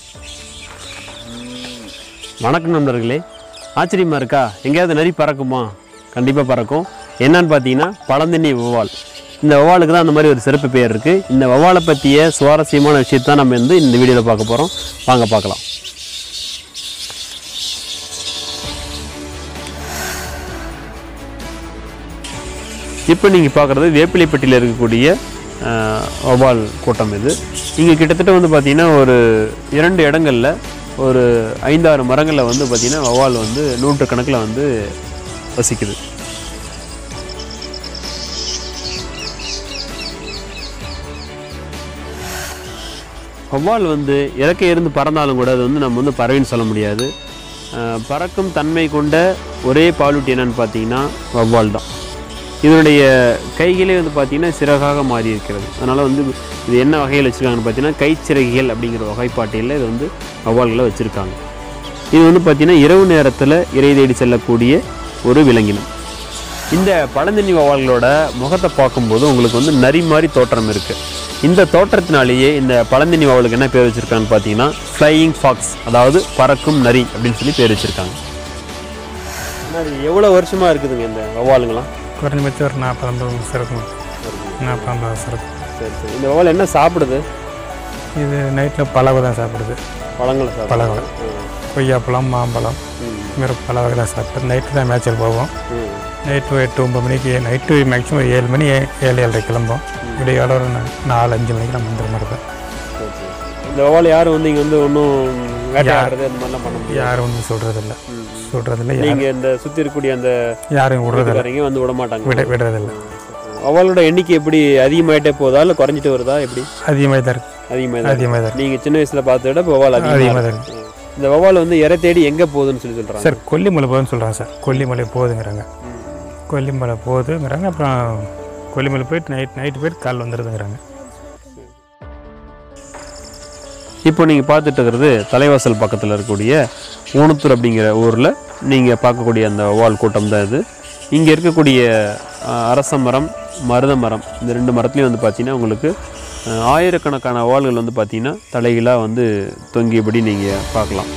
வணக்கம் நண்பர்களே ஆச்சரியமா இருக்கா எங்கேயாவது நரி பறக்குமா கண்டிப்பாக பறக்கும் என்னன்னு பார்த்தீங்கன்னா பழந்தண்ணி வௌவால் இந்த வௌவாலுக்கு தான் அந்த மாதிரி ஒரு சிறப்பு பெயர் இருக்குது இந்த வௌவாலை பற்றிய சுவாரஸ்யமான விஷயத்தை நம்ம வந்து இந்த வீடியோவில் பார்க்க போகிறோம் வாங்க பார்க்கலாம் இப்போ நீங்கள் பார்க்குறது வேப்பிலைப்பட்டியில் இருக்கக்கூடிய அஹ், வௌவால் கூட்டம் இது இங்கே கிட்டத்தட்ட வந்து பார்த்திங்கன்னா ஒரு இரண்டு இடங்களில் ஒரு ஐந்தாறு மரங்களில் வந்து பார்த்திங்கன்னா வௌவால் வந்து நூற்றுக்கணக்கில் வந்து வசிக்குது வௌவால் வந்து இறக்கை இருந்து பறந்தாலும் கூட அது வந்து நம்ம வந்து பறவைன்னு சொல்ல முடியாது அஹ், பறக்கும் தன்மை கொண்ட ஒரே பாலூட்டி என்னன்னு பார்த்தீங்கன்னா வௌவால் தான் இதனுடைய கைகளே வந்து பார்த்திங்கன்னா சிறகாக மாறி இருக்கிறது அதனால் வந்து இது என்ன வகையில் வச்சுருக்காங்கன்னு பார்த்தீங்கன்னா கைச்சிறகிகள் அப்படிங்கிற வகைப்பாட்டியில் இது வந்து வௌவால்களை வச்சுருக்காங்க இது வந்து பார்த்திங்கன்னா இரவு நேரத்தில் இறை தேடி செல்லக்கூடிய ஒரு விலங்கினம் இந்த பழந்தண்ணி வௌவால்களோட முகத்தை பார்க்கும்போது உங்களுக்கு வந்து நரி மாதிரி தோற்றம் இருக்குது இந்த தோற்றத்தினாலேயே இந்த பழந்தண்ணி வௌவாலுக்கு என்ன பேர் வச்சுருக்காங்கன்னு பார்த்தீங்கன்னா ஃப்ளையிங் ஃபாக்ஸ் அதாவது பறக்கும் நரி அப்படின்னு சொல்லி பேர் வச்சுருக்காங்க எவ்வளோ வருஷமாக இருக்குதுங்க இந்த வௌவாலுங்களாம் குறைஞ்சபட்சம் ஒரு நாற்பது வருஷம் இருக்கும் நாற்பது வருஷம் இருக்கும் சரி சரி இந்த வௌவால் என்ன சாப்பிடுது இது நைட்டில் பழவை தான் சாப்பிடுது பழங்களை சாப்பிடுது பழங்கள் கொய்யாப்பழம் மாம்பழம் வேறு பல வகை தான் சாப்பிட்டு நைட்டு தான் மேய்ச்சல் போவோம் ம். நைட்டு எட்டு ஒம்பது மணிக்கு நைட்டு மேக்ஸிமம் ஒரு ஏழு மணி ஏ- ஏழு ஏழரை கிளம்போம் விடிய ஒரு நா- நாலு அஞ்சு மணிக்கு நம்ம வந்துடுற மாதிரி தான் சரி, சரி. இந்த வௌவால் யாரும் வந்து இங்கே வந்து ஒன்றும் வேட்டையாடுறது அந்த மாதிரிலாம் பண்ண முடியாது யாரும் ஒன்றும் சொல்கிறதில்ல சொல்கிறதில்ல யாரும் நீங்கள் இந்த சுற்றி இருக்கக்கூடிய அந்த யாரும் விடுறதில்ல வீட்டுக்காரங்க வந்து விட மாட்டாங்க விட விடுறதில்ல வௌவாலோட எண்ணிக்கை எப்படி அதிகமாயிட்டே போதா இல்லை குறைஞ்சிட்டு வருதா எப்படி அதிகமாக தான் இருக்கு அதிகமாக தான் அதிகமாக தான் இருக்கு நீங்கள் சின்ன வயசில் பார்த்த விட இப்போ வௌவால் அதிகமாக அதிகமாக தான் இருக்கு. இந்த வௌவால் வந்து இறை தேடி எங்கே போகுதுன்னு சொல்லி சொல்கிறாங்க சார் கொல்லிமலை போகுதுன்னு சொல்கிறாங்க சார் கொல்லிமலை போகுதுங்கிறாங்க கொல்லிமலை போகுதுங்கிறாங்க அப்புறம் கொல்லிமலை போயிட்டு நைட் நைட்டு போயிட்டு கால் வந்துடுதுங்கிறாங்க இப்போ நீங்கள் பார்த்துட்டு இருக்கிறது தலைவாசல் பக்கத்தில் இருக்கக்கூடிய ஊனத்தூர் அப்படிங்கிற ஊரில் நீங்கள் பார்க்கக்கூடிய அந்த வௌவால் கூட்டம் தான் இது இங்கே இருக்கக்கூடிய அஹ், அரச மரம் மருத மரம் இந்த ரெண்டு மரத்துலையும் வந்து பார்த்தீங்கன்னா உங்களுக்கு அஹ், ஆயிரக்கணக்கான வௌவால்கள் வந்து பார்த்தீங்கன்னா தலைகளாக வந்து தொங்கியபடி நீங்கள் பார்க்கலாம்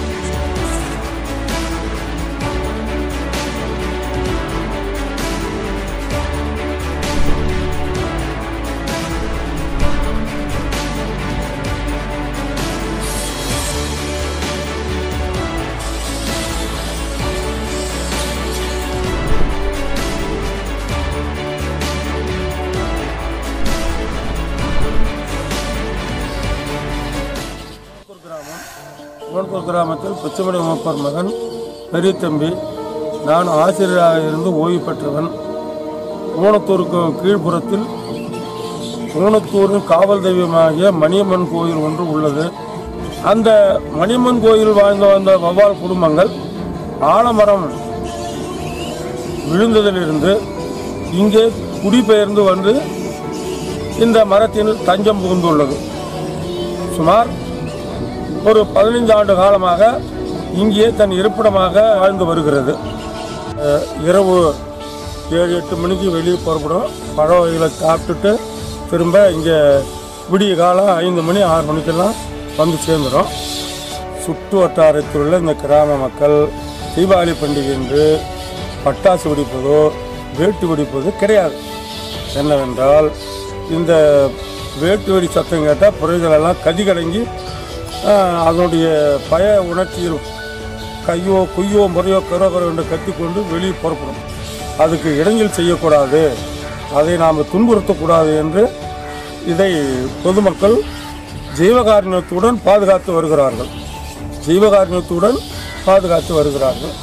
ஓன்பூர் கிராமத்தில் பச்சைமணி மூப்பர் மகன் பெரிய தம்பி நான் ஆசிரியராக இருந்து ஓய்வு பெற்றவன் ஊனத்தூருக்கு கீழ்ப்புறத்தில் ஊனத்தூரின் காவல் தெய்வமாகிய மணியம்மன் கோயில் ஒன்று உள்ளது அந்த மணியம்மன் கோயில் வாழ்ந்து வந்த வவ்வால் குடும்பங்கள் ஆலமரம் விழுந்ததிலிருந்து இங்கே குடிபெயர்ந்து வந்து இந்த மரத்தில் தஞ்சம் புகுந்துள்ளது சுமார் ஒரு பதினைந்து ஆண்டு காலமாக இங்கே தன் இருப்பிடமாக வாழ்ந்து வருகிறது அஹ், இரவு ஏழு எட்டு மணிக்கு வெளியே புறப்படும் பழ வகைகளை சாப்பிட்டுட்டு திரும்ப இங்கே விடிய காலம் ஐந்து மணி ஆறு மணிக்கெல்லாம் வந்து சேர்ந்துடும் சுற்று வட்டாரத்தில் உள்ள இந்த கிராம மக்கள் தீபாவளி பண்டிகை என்று பட்டாசு வெடிப்பதோ வேட்டு வெடிப்பதோ கிடையாது என்னவென்றால் இந்த வேட்டு வெடி சத்தம் கேட்டால் புறைகளெல்லாம் கதிகலங்கி ஆஹ், அதனுடைய பய உணர்ச்சியில் கையோ குய்யோ முறையோ கரோகரோ என்று கத்திக்கொண்டு வெளியே புறப்படும் அதுக்கு இடைஞ்சல் செய்யக்கூடாது அதை நாம் துன்புறுத்தக்கூடாது என்று இதை பொதுமக்கள் ஜீவகாருண்யத்துடன் பாதுகாத்து வருகிறார்கள் ஜீவகாருண்யத்துடன் பாதுகாத்து வருகிறார்கள்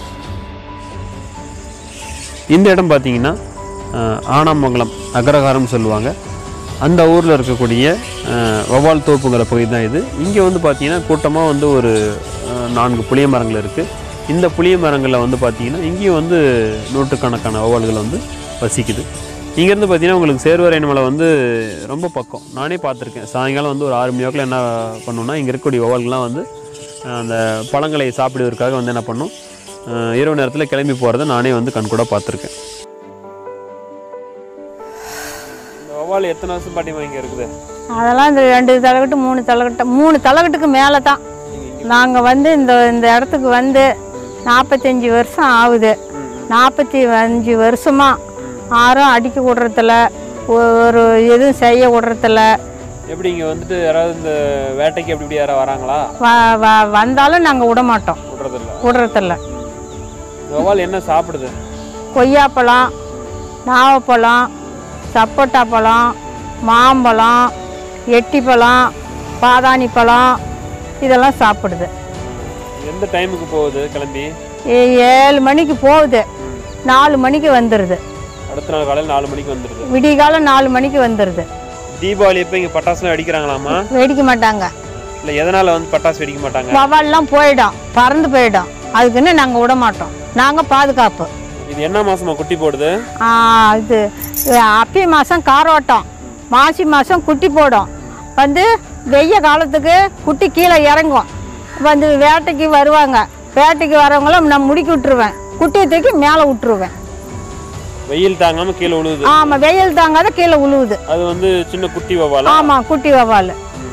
இந்த இடம் பார்த்தீங்கன்னா அஹ், ஆனாமங்கலம் அக்ரஹாரம் சொல்லுவாங்க அந்த ஊரில் இருக்கக்கூடிய அஹ், வௌவால் தோப்புங்கிற பகுதி தான் இது இங்கே வந்து பார்த்தீங்கன்னா கூட்டமாக வந்து ஒரு அஹ், நான்கு புளிய மரங்கள் இருக்குது இந்த புளிய மரங்களில் வந்து பார்த்தீங்கன்னா இங்கேயும் வந்து நூற்றுக்கணக்கான வௌவால்கள் வந்து வசிக்குது இங்கேருந்து பார்த்தீங்கன்னா உங்களுக்கு சேர்வரையன் மலை வந்து ரொம்ப பக்கம் நானே பார்த்துருக்கேன் சாயங்காலம் வந்து ஒரு ஆறு மணி வாக்கில் என்ன பண்ணுன்னா இங்கே இருக்கக்கூடிய வௌவால்கள்லாம் வந்து அஹ், அந்த பழங்களை சாப்பிடுவதற்காக வந்து என்ன பண்ணும் அஹ், இரவு நேரத்தில் கிளம்பி போகிறத நானே வந்து கண்கூட பார்த்துருக்கேன் இந்த வௌவால் எத்தனை வருஷம் பாட்டிமா இங்கே இருக்குது அதெல்லாம் இந்த ரெண்டு தலைக்கட்டு மூணு தலைக்கட்டு மூணு தலைக்கட்டுக்கு மேலே தான் நாங்கள் வந்து இந்த இந்த இடத்துக்கு வந்து நாற்பத்தஞ்சி வருஷம் ஆகுது நாற்பத்தி அஞ்சு வருஷமாக யாரும் அடிக்க விடுறதில்ல ஒரு எதுவும் செய்ய விடுறதில்ல எப்படி இங்கே வந்துட்டு யாராவது இந்த வேட்டைக்கு அப்படி இப்படி யாராவது வராங்களா வ வ வந்தாலும் நாங்கள் விட மாட்டோம் விடுறதில்ல விடுறதில்ல வவ்வால் என்ன சாப்பிடுது கொய்யாப்பழம் நாவப்பழம் சப்போட்டா பழம் மாம்பழம் எட்டிப்பழம் பாதாணி பழம் இதெல்லாம் சாப்பிடுது எந்த டைமுக்கு போகுது கிளம்பி ஏ- ஏழு மணிக்கு போகுது நாலு மணிக்கு வந்துடுது அடுத்த நாள் காலையில் நாலு மணிக்கு வந்துடுது விடிகாலம் நாலு மணிக்கு வந்துடுது தீபாவளி அப்போ இங்கே பட்டாசுலாம் வெடிக்கிறாங்களாமா வெடிக்க மாட்டாங்க இல்லை எதனால் வந்து பட்டாசு வெடிக்க மாட்டாங்க வவால்லாம் போயிடும் பறந்து போயிடும் அதுக்குன்னு நாங்கள் விட மாட்டோம் நாங்கள் பாதுகாப்பு இது என்ன மாசமா குட்டி போடுது ஆ, இது அப்பி மாதம் காரோட்டம் மாசி மாதம் குட்டி போடும் வந்து வெய்ய காலத்துக்கு குட்டி கீழே இறங்கும் வந்து வேட்டைக்கு வருவாங்க வேட்டைக்கு வரவங்களும் நான் முடுக்கி விட்டுருவேன் குட்டியை தூக்கி மேலே விட்டுருவேன் வெயில் தாங்காம கீழே விழுகுது ஆமாம் வெயில் தாங்காத கீழே உழுவுது அது வந்து சின்ன குட்டி வவ்வாலா ஆமாம் குட்டி வவால்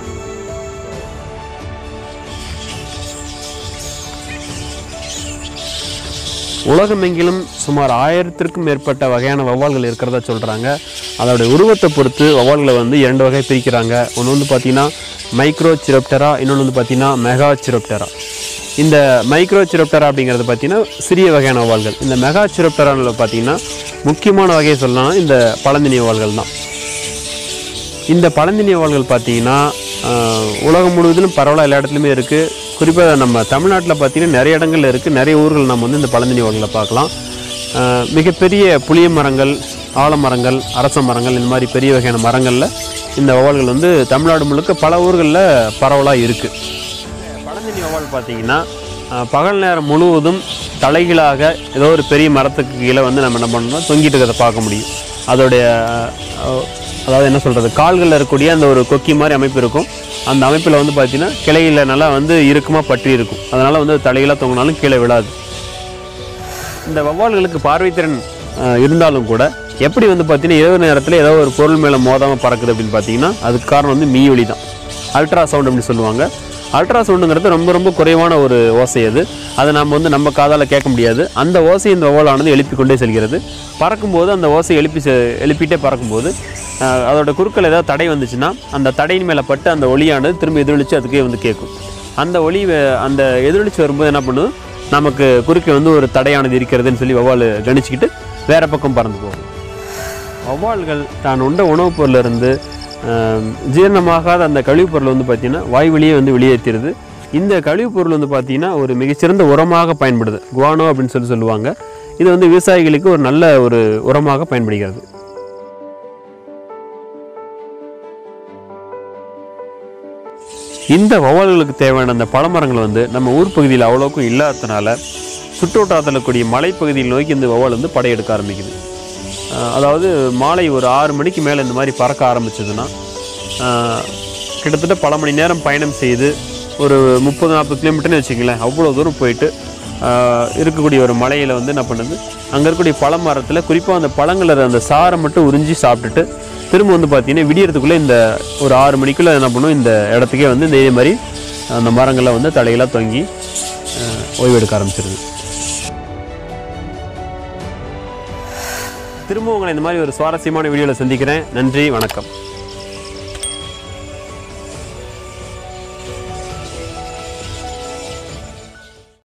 உலகமெங்கிலும் சுமார் ஆயிரத்திற்கும் மேற்பட்ட வகையான வவ்வால்கள் இருக்கிறதா சொல்கிறாங்க அதோடைய உருவத்தை பொறுத்து வவ்வால்களை வந்து இரண்டு வகை பிரிக்கிறாங்க ஒன்று வந்து பார்த்தீங்கன்னா மைக்ரோ சிரோப்டரா இன்னொன்று வந்து பார்த்தீங்கன்னா மெகா சிரோப்டரா இந்த மைக்ரோ சிரோப்டரா அப்படிங்கிறது பார்த்தீங்கன்னா சிறிய வகையான வவ்வால்கள் இந்த மெகா சிரோப்டரானில் பார்த்தீங்கன்னா முக்கியமான வகையை சொல்லலாம் இந்த பழந்தினி வவ்வால்கள் தான் இந்த பழந்தினி வவ்வால்கள் பார்த்தீங்கன்னா ஆஹ், உலகம் முழுவதிலும் பரவலாக எல்லா இடத்துலையுமே இருக்குது குறிப்பாக நம்ம தமிழ்நாட்டில் பார்த்தீங்கன்னா நிறைய இடங்கள்ல இருக்குது நிறைய ஊர்கள் நம்ம வந்து இந்த பழந்தினி வவ்வால்களை பார்க்கலாம் ஆஹ், மிகப்பெரிய புளிய மரங்கள் ஆலமரங்கள் அரச மரங்கள் இந்த மாதிரி பெரிய வகையான மரங்களில் இந்த வவ்வால்கள் வந்து தமிழ்நாடு முழுக்க பல ஊர்களில் பரவலாக இருக்குது பழந்தினி வவ்வால் பார்த்தீங்கன்னா அஹ், பகல் நேரம் முழுவதும் தலைகீழாக ஏதோ ஒரு பெரிய மரத்துக்கு கீழே வந்து நம்ம என்ன பண்ணோம்னா தொங்கிட்டு இருக்கிறத பார்க்க முடியும் அதோடைய அஹ், அதாவது என்ன சொல்கிறது கால்களில் இருக்கக்கூடிய அந்த ஒரு கொக்கி மாதிரி அமைப்பு இருக்கும் அந்த அமைப்பில் வந்து பார்த்தீங்கன்னா கிளையில நல்லா வந்து இறுக்கமாக பற்றி இருக்கும் அதனால் வந்து தலைகீழாக தொங்கினாலும் கீழே விழாது இந்த வவ்வால்களுக்கு பார்வைத்திறன் அஹ், இருந்தாலும் கூட எப்படி வந்து பார்த்தீங்கன்னா இரவு நேரத்தில் ஏதோ ஒரு பொருள் மேலே மோதாமல் பறக்குது அப்படின்னு பார்த்தீங்கன்னா அதுக்கு காரணம் வந்து மீயொலி தான் அல்ட்ரா சவுண்ட் அப்படின்னு சொல்லுவாங்க அல்ட்ரா சவுண்டுங்கிறது ரொம்ப ரொம்ப குறைவான ஒரு ஓசை அது அதை நம்ம வந்து நம்ம காதால் கேட்க முடியாது அந்த ஓசை இந்த வவ்வாலானது எழுப்பி கொண்டே செல்கிறது பறக்கும்போது அந்த ஓசை எழுப்பி செ- எழுப்பிட்டே பறக்கும்போது அஹ், அதோட குறுக்கள் ஏதாவது தடை வந்துச்சுன்னா அந்த தடையின் மேலே பட்டு அந்த ஒளியானது திரும்ப எதிரொலிச்சு அதுக்கே வந்து கேட்கும் அந்த ஒளி வே- அந்த எதிரொலிச்சு வரும்போது என்ன பண்ணும் நமக்கு குறுக்கே வந்து ஒரு தடையானது இருக்கிறதுன்னு சொல்லி வவ்வால் கணிச்சுக்கிட்டு வேற பக்கம் பறந்து போகும் வவ்வால்கள் தான் உண்ட உணவுப் பொருளிலிருந்து ஆம், ஜீரணமாகாத அந்த கழிவுப் பொருள் வந்து பார்த்திங்கன்னா வாய் வழியே வந்து வெளியேற்றிடுது இந்த கழிவுப் பொருள் வந்து பார்த்திங்கன்னா ஒரு மிகச்சிறந்த உரமாக பயன்படுது குவானோ அப்படின்னு சொல்லி சொல்லுவாங்க இது வந்து விவசாயிகளுக்கு ஒரு நல்ல ஒரு உரமாக பயன்படுகிறது இந்த வவ்வால்களுக்கு தேவையான அந்த பழமரங்கள் வந்து நம்ம ஊர் பகுதியில் அவ்வளோக்கும் இல்லாததுனால சுற்றுவட்டாரத்தில் இருக்கக்கூடிய மலைப்பகுதியில் நோக்கி இந்த வவ்வால் வந்து படையெடுக்க ஆரம்பிக்குது அஹ் அதாவது மாலை ஒரு ஆறு மணிக்கு மேலே இந்த மாதிரி பறக்க ஆரம்பிச்சதுன்னா அஹ் கிட்டத்தட்ட பல மணி நேரம் பயணம் செய்து ஒரு முப்பது நாற்பது கிலோமீட்டர்னு வச்சுங்களேன் அவ்வளோ தூரம் போயிட்டு அஹ் இருக்கக்கூடிய ஒரு மலையில் வந்து என்ன பண்ணுது அங்கே இருக்கக்கூடிய பழ மரத்தில் குறிப்பாக அந்த பழங்களை அந்த சாரை மட்டும் உறிஞ்சி சாப்பிட்டுட்டு திரும்ப வந்து பார்த்தீங்கன்னா விடியறதுக்குள்ளே இந்த ஒரு ஆறு மணிக்குள்ளே என்ன பண்ணும் இந்த இடத்துக்கே வந்து இதே மாதிரி அந்த மரங்களில் வந்து தலைகளாக தொங்கி அஹ் ஓய்வெடுக்க ஆரம்பிச்சிருது திரும்ப உங்களை இந்த மாதிரி ஒரு சுவாரஸ்யமான வீடியோவில் சந்திக்கிறேன் நன்றி வணக்கம்